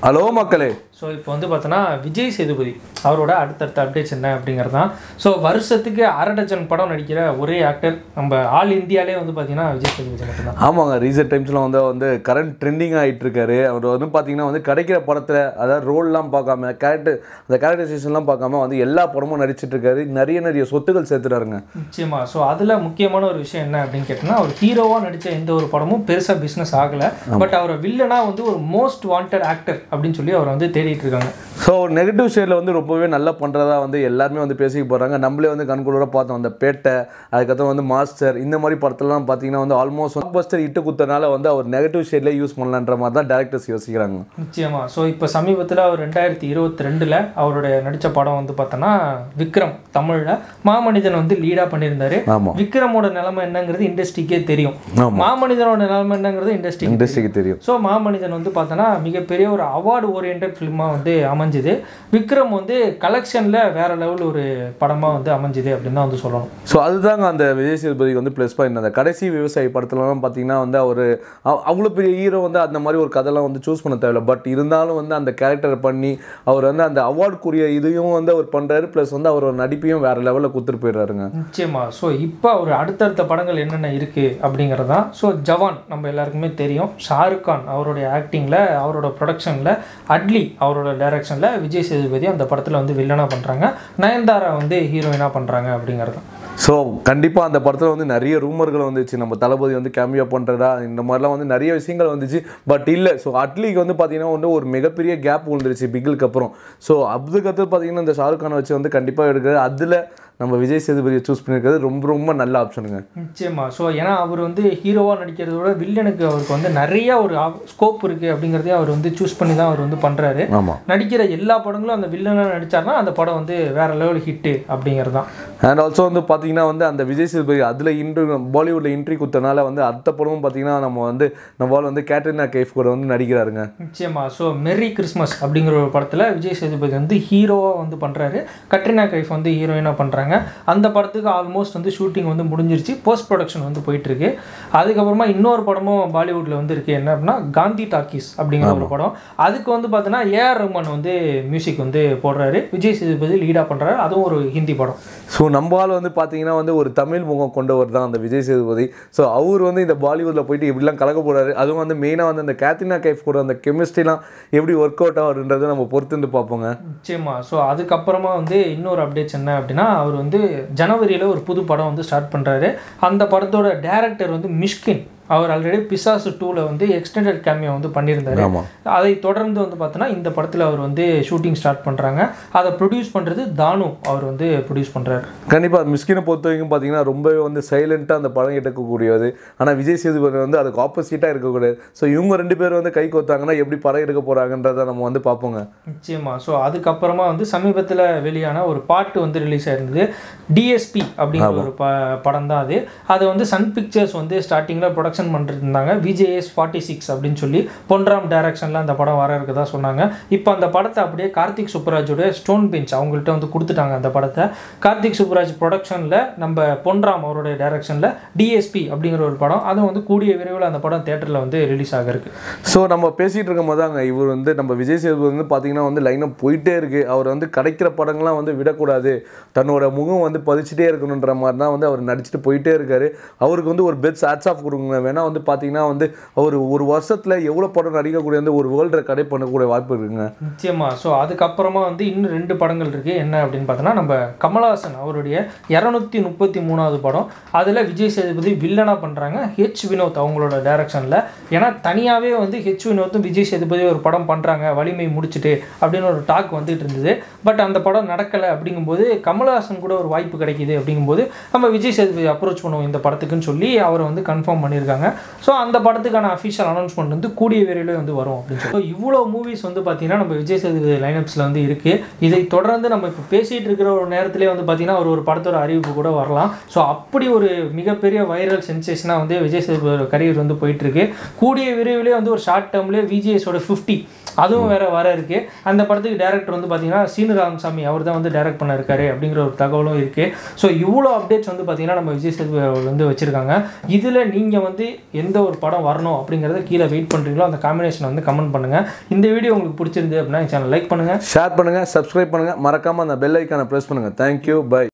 Hello மக்களே so இப்போ வந்து பார்த்தோன்னா விஜய் சேதுபதி அவரோட அடுத்தடுத்த அப்டேட்ஸ் என்ன அப்படிங்கிறது தான் ஸோ வருஷத்துக்கு அரை டஜன் படம் நடிக்கிற ஒரே ஆக்டர் நம்ம ஆல் இந்தியாலே வந்து பார்த்தீங்கன்னா விஜய் சேதுபதி மட்டும்தான் ஆமாங்க ரீசெண்ட் டைம்ஸில் வந்து வந்து கரண்ட் ட்ரெண்டிங் ஆகிட்டு இருக்காரு அவர் வந்து பார்த்தீங்கன்னா வந்து கிடைக்கிற படத்தில் அதாவது ரோல்லாம் பார்க்காம கேரக்டர் அந்த கேரக்டரைசேஷன்லாம் பார்க்காம வந்து எல்லா படமும் நடிச்சிட்டு இருக்காரு நிறைய நிறைய சொத்துக்கள் சேர்த்துறாருங்க நிச்சயமா ஸோ அதில் முக்கியமான ஒரு விஷயம் என்ன அப்படின்னு கேட்டோம்னா அவர் ஹீரோவாக நடித்த எந்த ஒரு படமும் பெருசாக பிஸ்னஸ் ஆகலை பட் அவரை வில்லனா வந்து ஒரு மோஸ்ட் வாண்டட் ஆக்டர் அப்படின்னு சொல்லி அவர் வந்து தேடிட்டு இருக்காங்க ஸோ நெகட்டிவ் ஷேடில் வந்து ரொம்பவே நல்லா பண்ணுறதா வந்து எல்லாருமே வந்து பேசிக்க போகிறாங்க நம்மளே வந்து கண்கூட பார்த்தோம் அந்த பேட்டை அதுக்கப்புறம் வந்து மாஸ்டர் இந்த மாதிரி படத்துலலாம் பார்த்தீங்கன்னா வந்து ஆல்மோஸ்ட் பஸ்டர் இட்டு குத்தனால வந்து அவர் நெகட்டிவ் ஷேட்லேயே யூஸ் பண்ணலான்ற மாதிரி தான் டேரக்டர்ஸ் யோசிக்கிறாங்க நிச்சயமா ஸோ இப்போ சமீபத்தில் அவர் ரெண்டாயிரத்தி இருபத்தி ரெண்டில் அவருடைய நடித்த படம் வந்து பார்த்தோன்னா விக்ரம் தமிழில் மாமனிதன் வந்து லீடாக பண்ணியிருந்தாரு ஆமாம் விக்ரமோட நிலைமை என்னங்கிறது இண்டஸ்ட்ரிக்கே தெரியும் ஆமா. மாமனிதனோட நிலைமை என்னங்கிறது இண்டஸ்ட்ரி இண்டஸ்ட்ரிக்கு தெரியும் ஸோ மாமனிதன் வந்து பார்த்தோன்னா மிகப்பெரிய ஒரு அவார்டு ஓரியன்ட் ஃபிலிமாக வந்து அமைஞ்சுது விக்ரம் வந்து கலெக்ஷனில் வேற லெவல் ஒரு படமாக வந்து அமைஞ்சுது அப்படின்னு தான் வந்து சொல்லணும் ஸோ அதுதாங்க அந்த விஜய் சேதுபதிக்கு வந்து ப்ளஸ் பாயிண்ட் அந்த கடைசி விவசாயி படத்துலலாம் பார்த்தீங்கன்னா வந்து அவர் அவ்வளோ பெரிய ஹீரோ வந்து அந்த மாதிரி ஒரு கதைலாம் வந்து சூஸ் பண்ண தேவையில்ல பட் இருந்தாலும் வந்து அந்த கேரக்டர் பண்ணி அவர் வந்து அந்த அவார்டுக்குரிய இதையும் வந்து அவர் பண்ணுறாரு ப்ளஸ் வந்து அவர் நடிப்பையும் வேறு லெவலில் கொடுத்துட்டு போயிடுறாருங்க நிச்சயமா ஸோ இப்போ அவர் அடுத்தடுத்த படங்கள் என்னென்ன இருக்குது அப்படிங்கிறது தான் ஸோ ஜவான் நம்ம எல்லாருக்குமே தெரியும் ஷாருக் கான் அவருடைய ஆக்டிங்கில் அவரோட ப்ரொடக்ஷனில் அட்லி அவரோட டைரக்ஷனில் விஜய் சேதுபதி அந்த படத்தில் வந்து வில்லனாக பண்ணுறாங்க நயன்தாரா வந்து ஹீரோயினாக பண்ணுறாங்க அப்படிங்கிறது தான் ஸோ கண்டிப்பாக அந்த படத்தில் வந்து நிறைய ரூமர்கள் வந்துச்சு நம்ம தளபதி வந்து கேமியோ பண்ணுறதா இந்த மாதிரிலாம் வந்து நிறைய விஷயங்கள் வந்துச்சு பட் இல்லை ஸோ அட்லிக்கு வந்து பார்த்தீங்கன்னா வந்து ஒரு மிகப்பெரிய கேப் விழுந்துருச்சு பிகிலுக்கு அப்புறம் ஸோ அதுக்கடுத்து பார்த்தீங்கன்னா இந்த ஷாருக் கானை வச்சு வந்து கண்டிப்பாக எடுக்கிறது அதில் நம்ம விஜய் சேதுபதியை சூஸ் பண்ணியிருக்கிறது ரொம்ப ரொம்ப நல்ல ஆப்ஷனுங்க நிச்சயமா ஸோ ஏன்னா அவர் வந்து ஹீரோவாக நடிக்கிறத விட வில்லனுக்கு அவருக்கு வந்து நிறைய ஒரு ஸ்கோப் இருக்குது அப்படிங்கிறதையும் அவர் வந்து சூஸ் பண்ணி தான் அவர் வந்து பண்ணுறாரு ஆமாம் நடிக்கிற எல்லா படங்களும் அந்த வில்லனாக நடிச்சார்னா அந்த படம் வந்து வேற லெவல் ஹிட்டு அப்படிங்கிறது தான் அண்ட் ஆல்சோ வந்து பார்த்தீங்கன்னா வந்து அந்த விஜய் சேதுபதி அதில் இன்ட்ரி பாலிவுட்டில் இன்ட்ரி கொடுத்தனால வந்து அடுத்த படமும் பார்த்தீங்கன்னா நம்ம வந்து நம்மளால் வந்து கேட்ரினா கைஃப் கூட வந்து நடிக்கிறாருங்க நிச்சயமா ஸோ மெர்ரி கிறிஸ்மஸ் அப்படிங்கிற ஒரு படத்தில் விஜய் சேதுபதி வந்து ஹீரோவாக வந்து பண்ணுறாரு கட்ரினா கைஃப் வந்து ஹீரோயினாக பண்ணுறாங்க அந்த படத்துக்கு ஆல்மோஸ்ட் வந்து ஷூட்டிங் வந்து முடிஞ்சிருச்சு போஸ்ட் ப்ரொடக்ஷன் வந்து போயிட்டுருக்கு அதுக்கப்புறமா இன்னொரு படமும் பாலிவுட்டில் வந்து இருக்குது என்ன அப்படின்னா காந்தி டாக்கீஸ் அப்படிங்கிற ஒரு படம் அதுக்கு வந்து பார்த்தோன்னா ஏஆர் ரஹ்மான் வந்து மியூசிக் வந்து போடுறாரு விஜய் சேதுபதி லீடாக பண்ணுறாரு அதுவும் ஒரு ஹிந்தி படம் ஸோ நம்மளால் வந்து பார்த்தீங்கன்னா வந்து ஒரு தமிழ் முகம் கொண்டவர் தான் அந்த விஜய் சேதுபதி ஸோ அவர் வந்து இந்த பாலிவுட்டில் போயிட்டு எப்படிலாம் கலக்க போறாரு அதுவும் வந்து மெயினாக வந்து அந்த கேத்ரினா கைஃப் கூட அந்த கெமிஸ்ட்ரிலாம் எப்படி ஒர்க் அவுட் ஆகுன்றதை நம்ம பொறுத்துருந்து பார்ப்போங்க நிச்சயமா ஸோ அதுக்கப்புறமா வந்து இன்னொரு அப்டேட்ஸ் என்ன அப்படின்னா அவர் வந்து ஜனவரியில் ஒரு புது படம் வந்து ஸ்டார்ட் பண்ணுறாரு அந்த படத்தோட டேரக்டர் வந்து மிஷ்கின் அவர் ஆல்ரெடி பிசாசு டூவில் வந்து எக்ஸ்டெண்டட் கேமியோ வந்து பண்ணியிருந்தாரு ஆமாம் அதை தொடர்ந்து வந்து பார்த்தோன்னா இந்த படத்தில் அவர் வந்து ஷூட்டிங் ஸ்டார்ட் பண்ணுறாங்க அதை ப்ரொடியூஸ் பண்ணுறது தானு அவர் வந்து ப்ரொடியூஸ் பண்ணுறாரு கண்டிப்பாக மிஸ்கினை பொறுத்த வரைக்கும் பார்த்தீங்கன்னா ரொம்பவே வந்து சைலண்ட்டாக அந்த படம் எடுக்கக்கூடியது ஆனால் விஜய் சேதுபதி வந்து அதுக்கு ஆப்போசிட்டாக இருக்கக்கூடாது ஸோ இவங்க ரெண்டு பேரும் வந்து கை கோத்தாங்கன்னா எப்படி படம் எடுக்க போகிறாங்கன்றதை நம்ம வந்து பார்ப்போங்க நிச்சயமா ஸோ அதுக்கப்புறமா வந்து சமீபத்தில் வெளியான ஒரு பாட்டு வந்து ரிலீஸ் ஆயிருந்தது டிஎஸ்பி அப்படிங்கிற ஒரு ப படம் தான் அது அதை வந்து சன் பிக்சர்ஸ் வந்து ஸ்டார்டிங்கில் ப்ரொடக்ஷன் பண்ணிட்டு இருந்தாங்க விஜேஎஸ் ஃபார்ட்டி சிக்ஸ் அப்படின்னு சொல்லி பொன்ராம் டைரக்ஷனில் அந்த படம் வர இருக்கதா சொன்னாங்க இப்போ அந்த படத்தை அப்படியே கார்த்திக் சுப்பராஜோட ஸ்டோன் பெஞ்ச் அவங்கள்ட்ட வந்து கொடுத்துட்டாங்க அந்த படத்தை கார்த்திக் சுப்பராஜ் ப்ரொடக்ஷனில் நம்ம பொன்ராம் அவருடைய டைரக்ஷனில் டிஎஸ்பி அப்படிங்கிற ஒரு படம் அதுவும் வந்து கூடிய விரைவில் அந்த படம் தேட்டரில் வந்து ரிலீஸ் ஆக இருக்கு ஸோ நம்ம பேசிகிட்டு இருக்கும் போதாங்க இவர் வந்து நம்ம விஜய் சேதுபதி வந்து பார்த்தீங்கன்னா வந்து லைனாக போயிட்டே இருக்கு அவர் வந்து கிடைக்கிற படங்கள்லாம் வந்து விடக்கூடாது தன்னோட முகம் வந்து பதிச்சுட்டே இருக்கணுன்ற மாதிரி தான் வந்து அவர் நடிச்சுட்டு போயிட்டே இருக்காரு அவருக்கு வந்து ஒரு பெஸ்ட் ஹேட்ஸ் ஆஃப் கொடுங்க வேணா வந்து பார்த்தீங்கன்னா வந்து அவர் ஒரு வருஷத்தில் எவ்வளோ படம் நடிக்கக்கூடிய வந்து ஒரு வேர்ல்டு ரெக்கார்டே பண்ணக்கூடிய வாய்ப்பு இருக்குங்க நிச்சயமா ஸோ அதுக்கப்புறமா வந்து இன்னும் ரெண்டு படங்கள் இருக்குது என்ன அப்படின்னு பார்த்தோன்னா நம்ம கமலஹாசன் அவருடைய இரநூத்தி முப்பத்தி மூணாவது படம் அதில் விஜய் சேதுபதி வில்லனாக பண்ணுறாங்க ஹெச் வினோத் அவங்களோட டைரக்ஷனில் ஏன்னா தனியாகவே வந்து ஹெச் வினோத்தும் விஜய் சேதுபதி ஒரு படம் பண்ணுறாங்க வலிமை முடிச்சுட்டு அப்படின்னு ஒரு டாக் வந்துட்டு இருந்தது பட் அந்த படம் நடக்கலை அப்படிங்கும்போது கமலஹாசன் கூட ஒரு வாய்ப்பு கிடைக்குது அப்படிங்கும்போது நம்ம விஜய் சேதுபதி அப்ரோச் பண்ணுவோம் இந்த படத்துக்குன்னு சொல்லி அவரை வந்து கன்ஃபார்ம் பண்ணியிருக்காங்க ஸோ அந்த படத்துக்கான அஃபிஷியல் அனௌன்ஸ்மெண்ட் வந்து கூடிய விரைவில் வந்து வரும் அப்படின்னு சொல்லி So, இவ்வளோ மூவிஸ் வந்து பார்த்தீங்கன்னா நம்ம விஜய் சேதுபதி லைனப்ஸில் வந்து இருக்குது இதை தொடர்ந்து நம்ம இப்போ பேசிகிட்டு இருக்கிற ஒரு நேரத்திலே வந்து பார்த்தீங்கன்னா ஒரு ஒரு படத்தோட அறிவிப்பு கூட வரலாம் ஸோ அப்படி ஒரு மிகப்பெரிய வைரல் சென்சேஷனாக வந்து விஜய் சேதுபதி கரியர் வந்து போயிட்டுருக்கு கூடிய விரைவிலே வந்து ஒரு ஷார்ட் டேர்ம்லேயே விஜிஎஸோட ஃபிஃப்டி அதுவும் வேற வர இருக்கு அந்த படத்துக்கு டேரக்டர் வந்து பார்த்தீங்கன்னா சீனு ராமசாமி அவர் தான் வந்து டைரக்ட் பண்ண இருக்காரு அப்படிங்கிற ஒரு தகவலும் இருக்கு ஸோ இவ்வளோ அப்டேட்ஸ் வந்து பார்த்தீங்கன்னா நம்ம விஜய் சேதுபதி அவர்கள் வந்து வச்சிருக்காங்க இதில் நீங்கள் வந்து எந்த ஒரு படம் வரணும் அப்படிங்கிறத கீழே வெயிட் பண்ணுறீங்களோ அந்த காம்பினேஷனை வந்து கமெண்ட் பண்ணுங்க இந்த வீடியோ உங்களுக்கு பிடிச்சிருந்து அப்படின்னா சேனல் லைக் பண்ணுங்க ஷேர் பண்ணுங்கள் சப்ஸ்கிரைப் பண்ணுங்கள் மறக்காமல் அந்த பெல் ஐக்கானை ப்ரெஸ் பண்ணுங்கள் தேங்க்யூ பை